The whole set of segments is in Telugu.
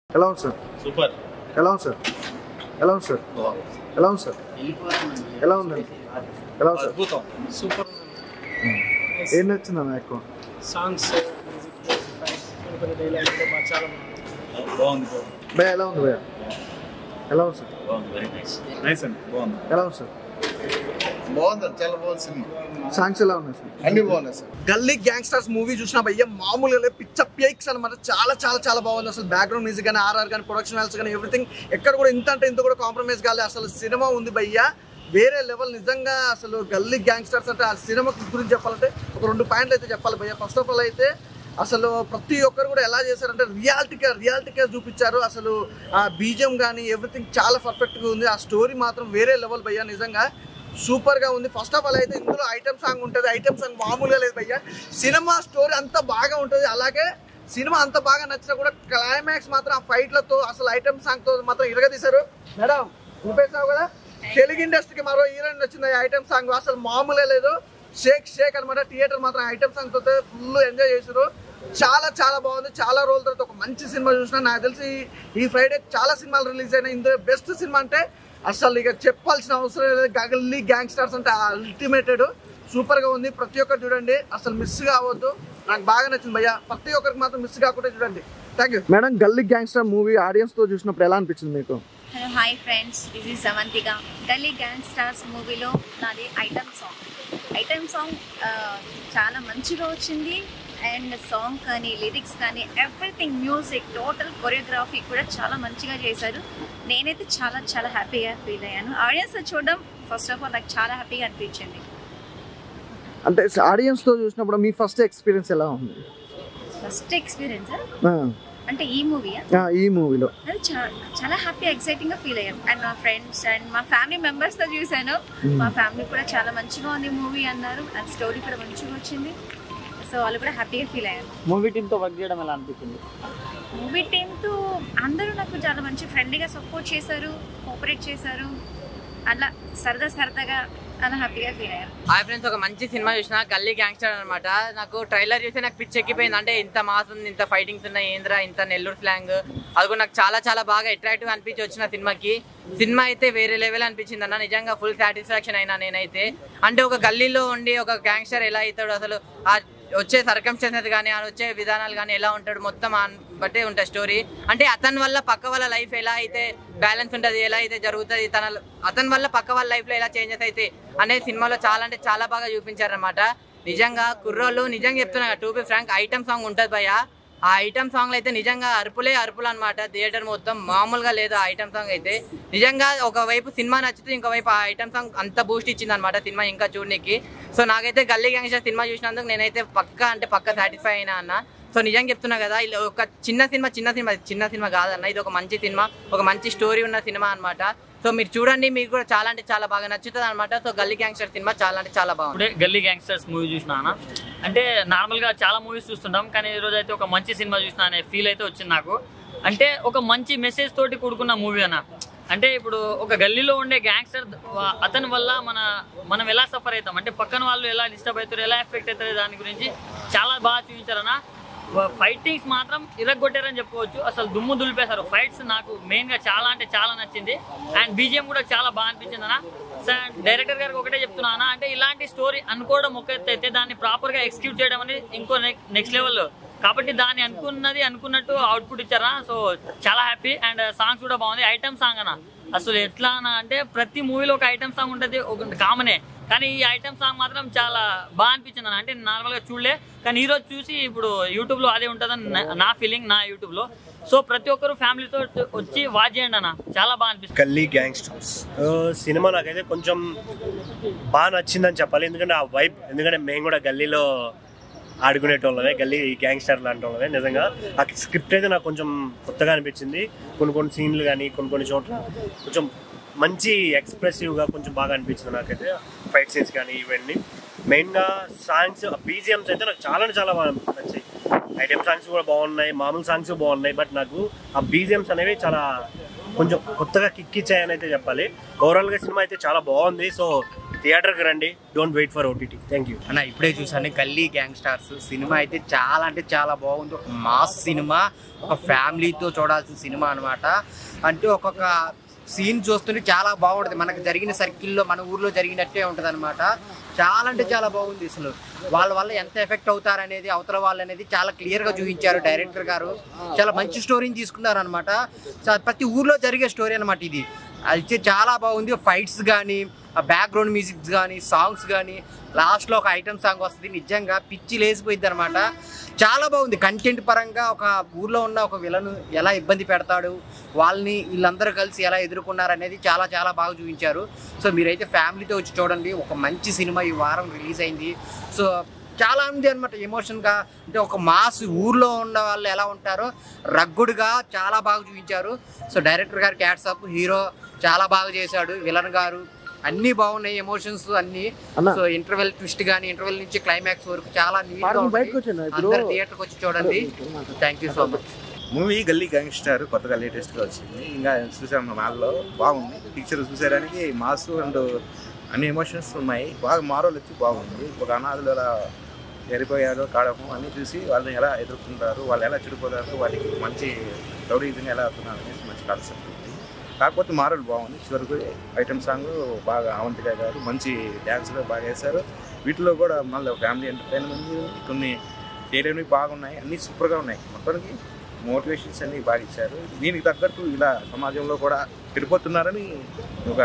ఎలా ఉంది సార్ సూపర్ ఎలా ఉంది సార్ ఎలా ఉంది సార్ ఎలా ఉంది సార్ ఎలా ఉందండి ఎలా ఉంది సార్ అద్భుతం సూపర్ ఏం నచ్చిందన్న ఎక్కువ సాంగ్స్ కొన్ని కొన్ని డైలాగ్స్ బాగా చాలా బాగుంది బాగుంది బాగుంది భయ ఎలా ఉంది భయ ఎలా ఉంది సార్ బాగుంది వెరీ నైస్ నైస్ అండి బాగుంది ఎలా ఉంది సార్ బాగుంది చాలా బాగుంది సినిమా సాంగ్స్ ఎలా ఉన్నాయి సార్ అన్ని బాగున్నాయి సార్ గల్లీ గ్యాంగ్స్టర్స్ మూవీ చూసిన భయ్య మామూలుగా లేదు, పిచ్చ పేక్స్ అనమాట చాలా చాలా చాలా బాగుంది అసలు బ్యాక్గ్రౌండ్ మ్యూజిక్ కానీ ఆర్ఆర్ కానీ ప్రొడక్షన్ వాల్స్ కానీ ఎవ్రీథింగ్ ఎక్కడ కూడా ఇంత అంటే ఇంత కూడా కాంప్రమైజ్ కాలేదు అసలు సినిమా ఉంది భయ్య వేరే లెవెల్ నిజంగా అసలు గల్లీ గ్యాంగ్స్టర్స్ అంటే ఆ సినిమా గురించి చెప్పాలంటే ఒక రెండు పాయింట్లు అయితే చెప్పాలి భయ్య ఫస్ట్ ఆఫ్ ఆల్ అయితే అసలు ప్రతి ఒక్కరు కూడా ఎలా చేశారంటే రియాలిటీగా రియాలిటీగా చూపించారు అసలు ఆ బీజియం కానీ ఎవ్రీథింగ్ చాలా పర్ఫెక్ట్గా ఉంది ఆ స్టోరీ మాత్రం వేరే లెవెల్ భయ్య నిజంగా సూపర్ గా ఉంది ఫస్ట్ ఆఫ్ ఆల్ అయితే ఇందులో ఐటమ్ సాంగ్ ఉంటుంది ఐటమ్ సాంగ్ మామూలుగా లేదు భయ్య సినిమా స్టోరీ అంత బాగా ఉంటుంది అలాగే సినిమా అంత బాగా నచ్చినా కూడా క్లైమాక్స్ మాత్రం ఆ ఫైట్లతో అసలు ఐటమ్ సాంగ్ తో మాత్రం ఇరగదీశారు మేడం చూపేసావు కదా తెలుగు ఇండస్ట్రీకి మరో హీరోయిన్ వచ్చింది ఆ ఐటమ్ సాంగ్ అసలు మామూలే లేదు షేక్ షేక్ అనమాట థియేటర్ మాత్రం ఐటమ్ సాంగ్ తో ఫుల్ ఎంజాయ్ చేశారు చాలా చాలా బాగుంది చాలా రోజుల తర్వాత ఒక మంచి సినిమా చూసిన నాకు తెలిసి ఈ ఫ్రైడే చాలా సినిమాలు రిలీజ్ అయినాయి ఇందులో బెస్ట్ సినిమా అంటే అసలు ఇక చెప్పాల్సిన అవసరం లేదు గగల్లీ గ్యాంగ్స్టర్స్ అంటే అల్టిమేటెడ్ సూపర్ గా ఉంది ప్రతి ఒక్కరు చూడండి అసలు మిస్ కావద్దు నాకు బాగా నచ్చింది భయ్య ప్రతి ఒక్కరికి మాత్రం మిస్ కాకుండా చూడండి thank you madam Gully gangster movie audience తో చూసినప్పుడు ఎలా అనిపించింది మీకు hello hi friends this is Samanthika Gully gang stars మూవీలో నాది ఐటమ్ సాంగ్ ఐటమ్ సాంగ్ చాలా మంచిగా వచ్చింది అండ్ సాంగ్ కానీ లిరిక్స్ కానీ ఎవ్రీథింగ్ మ్యూజిక్ టోటల్ కొరియోగ్రఫీ కూడా చాలా మంచిగా చేశారు నేనైతే చాలా చాలా హ్యాపీగా ఫీల్ అయ్యాను ఆడియన్స్ చూడడం ఫస్ట్ ఆఫ్ ఆల్ నాకు చాలా హ్యాపీగా అనిపించింది అంటే ఆడియన్స్ తో చూసినప్పుడు మీ ఫస్ట్ ఎక్స్పీరియన్స్ ఎలా ఉంది ఫస్ట్ ఎక్స్పీరియన్స్ ఆ, అంటే ఈ మూవీయా ఆ, ఈ మూవీలో అది చా- చాలా హ్యాపీ ఎక్సైటింగ్ గా ఫీల్ అయ్యాను అండ్ మా ఫ్రెండ్స్ అండ్ మా ఫ్యామిలీ మెంబర్స్ తో చూసాను మా ఫ్యామిలీ కూడా చాలా మంచిగా ఉంది మూవీ అన్నారు అండ్ స్టోరీ కూడా మంచిగా వచ్చింది సో వాళ్ళు కూడా హ్యాపీగా ఫీల్ అయ్యారు మూవీ టీంతో వర్క్ చేయడం ఎలా అనిపించింది మూవీ టీంతో అందరూ నాకు చాలా మంచి ఫ్రెండ్లీగా సపోర్ట్ చేశారు కోఆపరేట్ చేశారు అలా సరదా సరదాగా అలా హ్యాపీగా ఫీల్ అయ్యారు హాయ్ ఫ్రెండ్స్ ఒక మంచి సినిమా చూసిన గల్లీ గ్యాంగ్స్టర్ అనమాట నాకు ట్రైలర్ చూసి నాకు పిచ్చి ఎక్కిపోయింది అంటే ఇంత మాస్ ఉంది ఇంత ఫైటింగ్స్ ఉన్నాయి ఏంద్రా ఇంత నెల్లూరు స్లాంగ్ అది కూడా నాకు చాలా చాలా బాగా అట్రాక్టివ్ అనిపించి వచ్చిన సినిమాకి సినిమా అయితే వేరే లెవెల్ అనిపించింది అన్న నిజంగా ఫుల్ సాటిస్ఫాక్షన్ అయినా నేనైతే అంటే ఒక గల్లీలో ఉండి ఒక గ్యాంగ్స్టర్ ఎలా అవుతాడు అసలు ఆ వచ్చే సర్కమ్స్టెన్సెస్ కానీ ఆ వచ్చే విధానాలు కానీ ఎలా ఉంటాడు మొత్తం ఆ బట్టే ఉంటుంది స్టోరీ అంటే అతని వల్ల పక్క వాళ్ళ లైఫ్ ఎలా అయితే బ్యాలెన్స్ ఉంటుంది ఎలా అయితే జరుగుతుంది తన అతని వల్ల పక్క వాళ్ళ లైఫ్లో ఎలా చేంజెస్ అయితే అనేది సినిమాలో చాలా అంటే చాలా బాగా చూపించారనమాట నిజంగా కుర్రోళ్ళు నిజంగా చెప్తున్నా to be frank item song ఉంటుంది భయ ఆ ఐటమ్ సాంగ్ అయితే నిజంగా అరుపులే అరుపులు అనమాట థియేటర్ మొత్తం మామూలుగా లేదు ఆ ఐటమ్ సాంగ్ అయితే నిజంగా ఒకవైపు సినిమా నచ్చితే ఇంకోవైపు ఆ ఐటమ్ సాంగ్ అంత బూస్ట్ ఇచ్చింది అనమాట సినిమా ఇంకా చూడడానికి సో నాకైతే గల్లీ గ్యాంగ్స్టర్ సినిమా చూసినందుకు నేనైతే పక్కా అంటే పక్క సాటిస్ఫై అయినా అన్న సో నిజంగా చెప్తున్నా కదా ఇలా ఒక చిన్న సినిమా చిన్న సినిమా చిన్న సినిమా కాదన్న ఇది ఒక మంచి సినిమా ఒక మంచి స్టోరీ ఉన్న సినిమా అన్నమాట సో మీరు చూడండి మీకు కూడా చాలా అంటే చాలా బాగా నచ్చుతుంది అనమాట సో గల్లీ గ్యాంగ్స్టర్ సినిమా చాలా అంటే చాలా బాగుంది ఇప్పుడే గల్లీ గ్యాంగ్స్టర్స్ మూవీ చూసినా అంటే నార్మల్గా చాలా మూవీస్ చూస్తుంటాం కానీ ఈ రోజు అయితే ఒక మంచి సినిమా చూసిన అనే ఫీల్ అయితే వచ్చింది నాకు అంటే ఒక మంచి మెసేజ్ తోటి కూడుకున్న మూవీ అన్న అంటే ఇప్పుడు ఒక గల్లీలో ఉండే గ్యాంగ్స్టర్ అతని వల్ల మన మనం ఎలా సఫర్ అవుతాం అంటే పక్కన వాళ్ళు ఎలా డిస్టర్బ్ అవుతారు ఎలా ఎఫెక్ట్ అవుతారు దాని గురించి చాలా బాగా చూపించారన్న ఫైటింగ్స్ మాత్రం ఇరగొట్టారని చెప్పుకోవచ్చు అసలు దుమ్ము దులిపేశారు ఫైట్స్ నాకు మెయిన్ గా చాలా అంటే చాలా నచ్చింది అండ్ బీజిఎం కూడా చాలా బాగా అనిపించింది అన్న సార్ డైరెక్టర్ గారికి ఒకటే చెప్తున్నా అన్న అంటే ఇలాంటి స్టోరీ అనుకోవడం ఒక ఎత్తు అయితే దాన్ని ప్రాపర్ గా ఎక్స్క్యూట్ చేయడం అనేది ఇంకో నెక్స్ట్ లెవెల్ కాబట్టి దాన్ని అనుకున్నది అనుకున్నట్టు అవుట్పుట్ ఇచ్చారా సో చాలా హ్యాపీ అండ్ సాంగ్స్ కూడా బాగుంది ఐటమ్ సాంగ్ అన్న అసలు ఎట్లా అన్న అంటే ప్రతి మూవీలో ఒక ఐటమ్ సాంగ్ ఉంటుంది ఒక కామనే కానీ ఈ ఐటమ్ సాంగ్ మాత్రం చాలా బాగా అనిపించింది అన్న అంటే నార్మల్ గా చూడలే కానీ ఈ రోజు చూసి ఇప్పుడు యూట్యూబ్ లో అదే ఉంటుందని నా- నా ఫీలింగ్ నా యూట్యూబ్ లో సో ప్రతి ఒక్కరు ఫ్యామిలీతో వచ్చి వాచ్ చేయండి అన్న చాలా బాగా అనిపిస్తుంది గల్లీ గ్యాంగ్స్టర్స్ సినిమా నాకైతే కొంచెం బాగా నచ్చిందని చెప్పాలి ఎందుకంటే ఆ వైబ్ ఎందుకంటే మేము కూడా గల్లీలో ఆడుకునేటోళ్ళమే గల్లీ గ్యాంగ్స్టర్ లాంటి వాళ్ళమే నిజంగా ఆ స్క్రిప్ట్ అయితే నాకు కొంచెం కొత్తగా అనిపించింది కొన్ని కొన్ని సీన్లు కానీ కొన్ని కొన్ని చోట్ల కొంచెం మంచి ఎక్స్ప్రెసివ్గా కొంచెం బాగా అనిపించింది నాకైతే ఫైట్ సీన్స్ కానీ ఇవన్నీ మెయిన్గా సాంగ్స్ బీజిఎమ్స్ అయితే నాకు చాలా అంటే చాలా బాగా నచ్చాయి ఐటమ్ సాంగ్స్ కూడా బాగున్నాయి మామూలు సాంగ్స్ బాగున్నాయి బట్ నాకు ఆ బీజిఎమ్స్ అనేవి చాలా కొంచెం కొత్తగా కిక్ ఇచ్చాయని అయితే చెప్పాలి ఓవరాల్గా సినిమా అయితే చాలా బాగుంది సో థియేటర్కి రండి don't wait for OTT thank you అన్న ఇప్పుడే చూసాను గల్లీ గ్యాంగ్ స్టార్స్ సినిమా అయితే చాలా అంటే చాలా బాగుంది ఒక మాస్ సినిమా ఒక ఫ్యామిలీతో చూడాల్సిన సినిమా అన్నమాట అంటే ఒక్కొక్క సీన్ చూస్తుంటే చాలా బాగుంటుంది మనకు జరిగిన సర్కిల్లో మన ఊర్లో జరిగినట్టే ఉంటుంది అనమాట చాలా అంటే చాలా బాగుంది అసలు వాళ్ళ వల్ల ఎంత ఎఫెక్ట్ అవుతారనేది అవతల వాళ్ళు అనేది చాలా క్లియర్గా చూపించారు డైరెక్టర్ గారు చాలా మంచి స్టోరీని తీసుకున్నారు అనమాట ప్రతి ఊర్లో జరిగే స్టోరీ అనమాట ఇది అయితే చాలా బాగుంది ఫైట్స్ కానీ ఆ బ్యాక్గ్రౌండ్ మ్యూజిక్స్ కానీ సాంగ్స్ కానీ లాస్ట్లో ఒక ఐటమ్ సాంగ్ వస్తుంది నిజంగా పిచ్చి లేసిపోయింది అనమాట చాలా బాగుంది కంటెంట్ పరంగా ఒక ఊర్లో ఉన్న ఒక విలను ఎలా ఇబ్బంది పెడతాడు వాళ్ళని వీళ్ళందరూ కలిసి ఎలా ఎదుర్కొన్నారు అనేది చాలా చాలా బాగా చూపించారు సో మీరైతే ఫ్యామిలీతో వచ్చి చూడండి ఒక మంచి సినిమా ఈ వారం రిలీజ్ అయింది సో చాలా ఉంది అనమాట ఎమోషన్గా అంటే ఒక మాస్ ఊర్లో ఉన్న వాళ్ళు ఎలా ఉంటారో రగ్గుడుగా చాలా బాగా చూపించారు సో డైరెక్టర్ గారు క్యాట్సప్ హీరో చాలా బాగా చేశాడు విలన్ గారు అన్ని బాగున్నాయి ఎమోషన్స్ అన్ని అన్న. సో ఇంటర్వెల్ ట్విస్ట్ కానీ ఇంటర్వెల్ నుంచి క్లైమాక్స్ వరకు చాలా నీట్ గా పార్కింగ్ బయటకు వచ్చాను ఇప్పుడు అందరు థియేటర్కి వచ్చి చూడండి thank you so much movie Gully gangster కొత్తగా లేటెస్ట్గా వచ్చింది ఇంకా చూసాము మాల్లో బాగుంది పిక్చర్ చూసేయడానికి మాస్ అండ్ అన్ని ఎమోషన్స్ ఉన్నాయి బాగా మారోలు వచ్చి బాగుంది ఒక అనాథులు ఎలా చనిపోయారు కాడము అన్నీ చూసి వాళ్ళని ఎలా ఎదుర్కొంటారు వాళ్ళు ఎలా చెడిపోతారు వాటికి మంచి రౌడీజంగా ఎలా అవుతున్నారు అనేసి మంచి కాన్సెప్ట్ ఉంది కాకపోతే మారల్ బాగుంది చివరికి ఐటమ్ సాంగ్ బాగా అవంతిక గారు మంచి డ్యాన్స్లో బాగా వేశారు వీటిలో కూడా మళ్ళీ ఫ్యామిలీ ఎంటర్టైన్మెంట్ కొన్ని చేయలేనివి బాగున్నాయి అన్నీ సూపర్గా ఉన్నాయి మొత్తానికి మోటివేషన్స్ అన్నీ బాగా ఇచ్చారు దీనికి తగ్గట్టు ఇలా సమాజంలో కూడా చెడిపోతున్నారని ఒక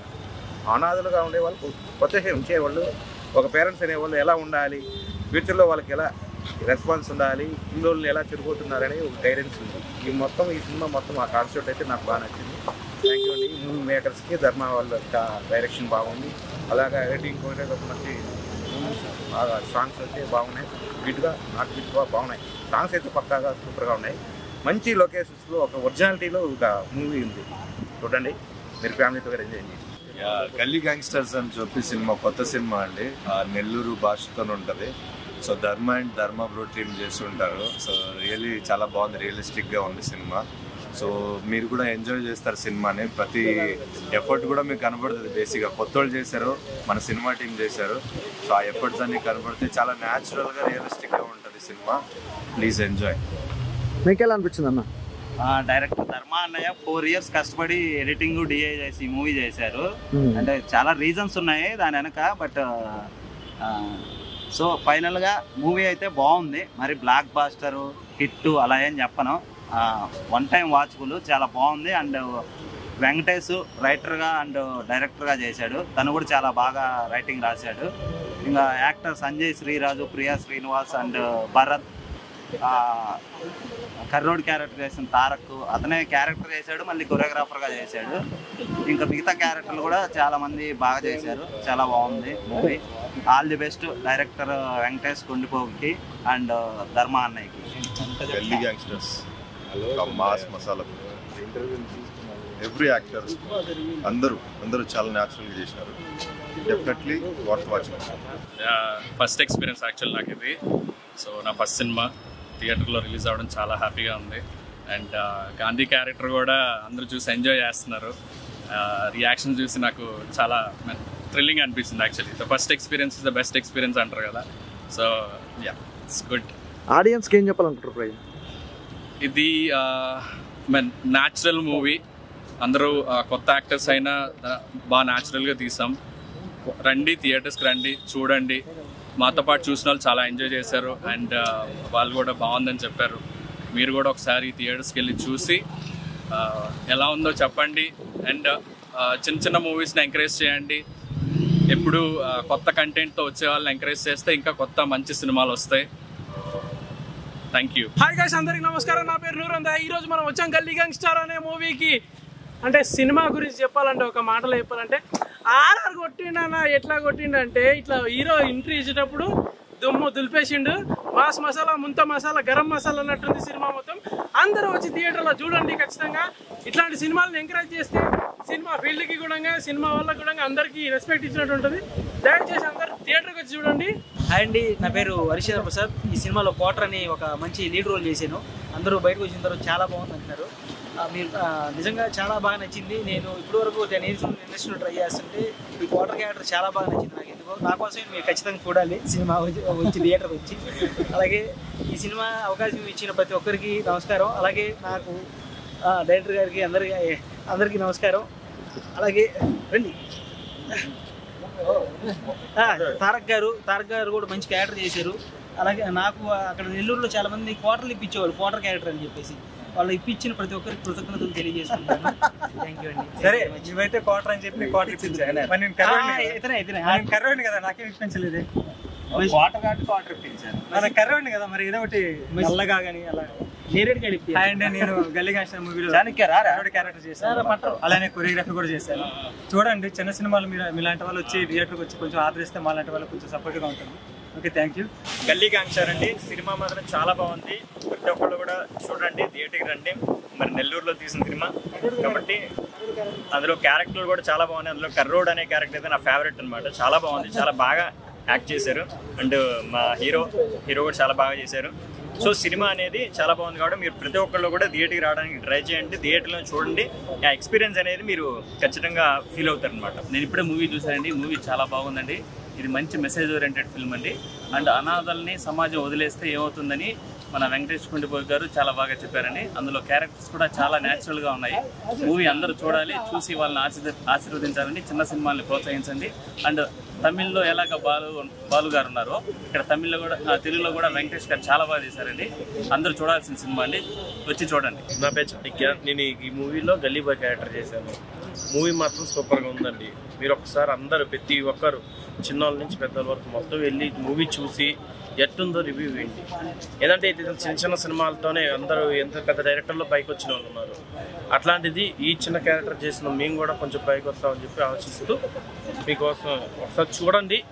అనాథలుగా ఉండేవాళ్ళు ప్రోత్సాహం ఉంచేవాళ్ళు ఒక పేరెంట్స్ అనేవాళ్ళు ఎలా ఉండాలి ఫ్యూచర్లో వాళ్ళకి ఎలా రెస్పాన్స్ ఉండాలి పిల్లలు ఎలా చెడిపోతున్నారని ఒక గైడెన్స్ ఉంది ఈ మొత్తం ఈ సినిమా మొత్తం ఆ కాన్సెప్ట్ అయితే నాకు బాగా నచ్చింది థ్యాంక్ యూ అండి మూవీ మేకర్స్కి ధర్మ వాళ్ళ యొక్క డైరెక్షన్ బాగుంది అలాగే ఎడిటింగ్ కూడా ఒక మంచి మూవీస్ బాగా సాంగ్స్ అయితే బాగున్నాయి బిట్గా నాట్ బిట్గా బాగున్నాయి సాంగ్స్ అయితే పక్కాగా సూపర్గా ఉన్నాయి మంచి లొకేషన్స్లో ఒక ఒరిజినాలిటీలో ఒక మూవీ ఉంది చూడండి మీరు ఫ్యామిలీతో కూడా ఎంజాయ్ చేయండి యా, గల్లీ గ్యాంగ్స్టర్స్ అని చెప్పి సినిమా కొత్త సినిమా అండి ఆ నెల్లూరు భాషతో ఉంటుంది so Dharma and Dharma bro team చేస్తుంటారు సో రియల్లీ చాలా బాగుంది రియలిస్టిక్ గా ఉంది సినిమా సో మీరు కూడా ఎంజాయ్ చేస్తారు సినిమాని ప్రతి ఎఫర్ట్ కూడా మీకు కనబడుతుంది బేసిక్గా కొత్త వాళ్ళు చేశారు మన సినిమా టీం చేశారు సో ఆ ఎఫర్ట్స్ అన్ని కనబడితే చాలా న్యాచురల్గా రియలిస్టిక్గా ఉంటుంది సినిమా ప్లీజ్ ఎంజాయ్ మీకు ఎలా అనిపించింది అన్న డైరెక్టర్ ధర్మ అన్నయ్య ఫోర్ ఇయర్స్ కష్టపడి ఎడిటింగ్ డిఐ చేసి మూవీ చేశారు Hmm. అంటే చాలా రీజన్స్ ఉన్నాయి దాని వెనక బట్ సో ఫైనల్గా మూవీ అయితే బాగుంది మరి బ్లాక్ బాస్టరు హిట్ అలా ఏం చెప్పను వన్ టైం వాచ్బుల్ చాలా బాగుంది అండ్ వెంకటేష్ రైటర్గా అండ్ డైరెక్టర్గా చేశాడు తను కూడా చాలా బాగా రైటింగ్ రాశాడు ఇంకా యాక్టర్ సంజయ్ శ్రీరాజు ప్రియా శ్రీనివాస్ అండ్ భరత్ ఆ, కర్రోడ్ క్యారెక్టర్ చేసిన తారక్ అతనే క్యారెక్టర్ చేశాడు మళ్ళీ కొరియోగ్రాఫర్గా చేశాడు ఇంకా మిగతా క్యారెక్టర్లు కూడా చాలా మంది బాగా చేశారు చాలా బాగుంది movie all the best director Venkatesh కొండిపోకి అండ్ ధర్మ అన్నయ్యకి Gully gangsters mass masala every actor అందరూ అందరూ చాలా న్యాచురల్గా చేసినారు definitely worth watching first experience actual నాకు ఇది సో నా ఫస్ట్ సినిమా థియేటర్లో రిలీజ్ అవ్వడం చాలా హ్యాపీగా ఉంది అండ్ గాంధీ క్యారెక్టర్ కూడా అందరూ చూసి ఎంజాయ్ చేస్తున్నారు రియాక్షన్ చూసి నాకు చాలా థ్రిల్లింగ్ అనిపిస్తుంది actually the first experience is the best experience అంటారు కదా సో యా ఇట్స్ గుడ్ ఆడియన్స్కి ఏం చెప్పాలనుకుంటారు ప్రై ఇది మెన్ న్యాచురల్ మూవీ అందరూ ఆ, కొత్త యాక్టర్స్ అయినా దా- బాగా న్యాచురల్గా తీసాం రండి థియేటర్స్కి రండి చూడండి మాతో పాటు చూసిన వాళ్ళు చాలా ఎంజాయ్ చేశారు అండ్ వాళ్ళు కూడా బాగుందని చెప్పారు మీరు కూడా ఒకసారి థియేటర్స్కి వెళ్ళి చూసి ఆ, ఎలా ఉందో చెప్పండి అండ్ చిన్న చిన్న మూవీస్ని ఎంకరేజ్ చేయండి ఎప్పుడు ఆ, కొత్త కంటెంట్తో వచ్చే వాళ్ళని ఎంకరేజ్ చేస్తే ఇంకా కొత్త మంచి సినిమాలు వస్తాయి థ్యాంక్ యూ హాయ్ గైస్ అందరికి నమస్కారం నా పేరు నూరంద ఈ రోజు మనం వచ్చాం గల్లీ గ్యాంగ్స్టార్ అనే మూవీకి అంటే సినిమా గురించి చెప్పాలంటే ఒక మాటలో చెప్పాలంటే ఆర్ఆర్ కొట్టిండన్న ఎట్లా కొట్టిండంటే ఇట్లా హీరో ఎంట్రీ ఇచ్చేటప్పుడు దుమ్ము దులిపేసిండు మాస్ మసాలా ముంత మసాలా గరం మసాలా అన్నట్టుంది సినిమా మొత్తం అందరూ వచ్చి థియేటర్లో చూడండి ఖచ్చితంగా ఇట్లాంటి సినిమాలను ఎంకరేజ్ చేస్తే సినిమా ఫీల్డ్కి కూడా సినిమా వాళ్ళకి కూడా అందరికీ రెస్పెక్ట్ ఇచ్చినట్టు ఉంటుంది దయచేసి అందరూ థియేటర్కి వచ్చి చూడండి హాయ్ అండి నా పేరు హరిశ్చంద్ర ప్రసాద్ ఈ సినిమాలో క్వార్టర్ అని ఒక మంచి లీడ్ రోల్ చేశాను అందరూ బయటకు వచ్చిన తర్వాత చాలా బాగుంది అంటున్నారు ఆ, మీరు ఆ, నిజంగా చాలా బాగా నచ్చింది నేను ఇప్పటి వరకు టెన్ ఇయర్స్ ఇండస్ట్రీలో ట్రై చేస్తుంటే ఈ క్వార్టర్ క్యారెక్టర్ చాలా బాగా నచ్చింది నాకు ఎందుకో నా కోసం మీరు ఖచ్చితంగా చూడాలి సినిమా వచ్చి వచ్చి థియేటర్ వచ్చి అలాగే ఈ సినిమా అవకాశం ఇచ్చిన ప్రతి ఒక్కరికి నమస్కారం అలాగే నాకు ఆ, డైరెక్టర్ గారికి అందరికి అందరికీ నమస్కారం అలాగే రండి ఆ, తారక్ గారు తారక్ గారు కూడా మంచి క్యారెక్టర్ చేశారు అలాగే నాకు అక్కడ నెల్లూరులో చాలా మంది క్వార్టర్లు ఇప్పించేవాళ్ళు క్వార్టర్ క్యారెక్టర్ అని చెప్పేసి వాళ్ళు ఇప్పించిన ప్రతి ఒక్కరికి కృతజ్ఞతలు తెలియజేసుకుంటాను థ్యాంక్ యూ అండి సరే నువ్వైతే క్వార్టర్ అని చెప్పి క్వార్టర్ ఇప్పించాను మరి నేను కర్రోడిని ఆ, కదా. ఇతనే, ఇతనే. నేను కర్రోడిని కదా నాకేం ఇప్పించలేదు క్వార్టర్ కాబట్టి క్వార్టర్ ఇప్పించాను మన కర్రోడిని కదా మరి ఏదో ఒకటి నల్లగా కానీ అలా నేరేడు గడి ఇప్పించాను. హాయ్ అండి నేను గల్లీ గాంగ్స్టర్ మూవీలో చాణక్య రారా? కర్రోడి క్యారెక్టర్ చేశాను రారా, పట్టరు. అలానే కొరియోగ్రఫీ కూడా చేశాను చూడండి చిన్న సినిమాలు మీరు మీలాంటి వాళ్ళు వచ్చి థియేటర్కి వచ్చి కొంచెం ఆదరిస్తే మాలాంటి వాళ్ళకి కొంచెం సపోర్ట్గా ఉంటుంది okay thank you Gully gangster అండి సినిమా మాత్రం చాలా బాగుంది ప్రతి ఒక్కళ్ళు కూడా చూడండి థియేటర్కి రండి మరి నెల్లూరులో తీసిన సినిమా కాబట్టి అందులో క్యారెక్టర్లు కూడా చాలా బాగున్నాయి అందులో కర్రోడ్ అనే క్యారెక్టర్ అయితే నా ఫేవరెట్ అనమాట చాలా బాగుంది చాలా బాగా యాక్ట్ చేశారు అండ్ మా హీరో హీరో కూడా చాలా బాగా చేశారు సో సినిమా అనేది చాలా బాగుంది కాబట్టి మీరు ప్రతి ఒక్కళ్ళు కూడా థియేటర్కి రావడానికి ట్రై చేయండి థియేటర్లో చూడండి ఆ ఎక్స్పీరియన్స్ అనేది మీరు ఖచ్చితంగా ఫీల్ అవుతారు అనమాట నేను ఇప్పుడే మూవీ చూసానండి మూవీ చాలా బాగుందండి ఇది మంచి మెసేజ్ ఓరియంటెడ్ ఫిల్మ్ అండి అండ్ అనాథల్ని సమాజం వదిలేస్తే ఏమవుతుందని మన వెంకటేష్ కుండిపోయి గారు చాలా బాగా చెప్పారండి అందులో క్యారెక్టర్స్ కూడా చాలా న్యాచురల్గా ఉన్నాయి మూవీ అందరూ చూడాలి చూసి వాళ్ళని ఆశీర్ ఆశీర్వదించాలండి చిన్న సినిమాల్ని ప్రోత్సహించండి అండ్ తమిళ్లో ఎలాగ బాలు బాలు గారు ఉన్నారో ఇక్కడ తమిళ్లో కూడా ఆ, తెలుగులో కూడా వెంకటేష్ గారు చాలా బాగా చేశారండి అందరూ చూడాల్సిన సినిమా అండి వచ్చి చూడండి నా పేరు చాణక్య నేను ఈ- ఈ మూవీలో గల్లీ బాయ్ క్యారెక్టర్ చేశాను మూవీ మాత్రం సూపర్గా ఉందండి మీరు ఒకసారి అందరూ ప్రతి ఒక్కరు చిన్నవాళ్ళ నుంచి పెద్దవాళ్ళ వరకు మొత్తం వెళ్ళి మూవీ చూసి ఎట్టుందో రివ్యూ ఇవ్వండి ఏదంటే ఇది చిన్న చిన్న సినిమాలతోనే అందరూ ఎంత పెద్ద డైరెక్టర్లో పైకి వచ్చిన వాళ్ళు ఉన్నారు అట్లాంటిది ఈ చిన్న క్యారెక్టర్ చేసిన మేము కూడా కొంచెం పైకి వస్తామని చెప్పి ఆలోచిస్తూ మీకోసం ఒకసారి చూడండి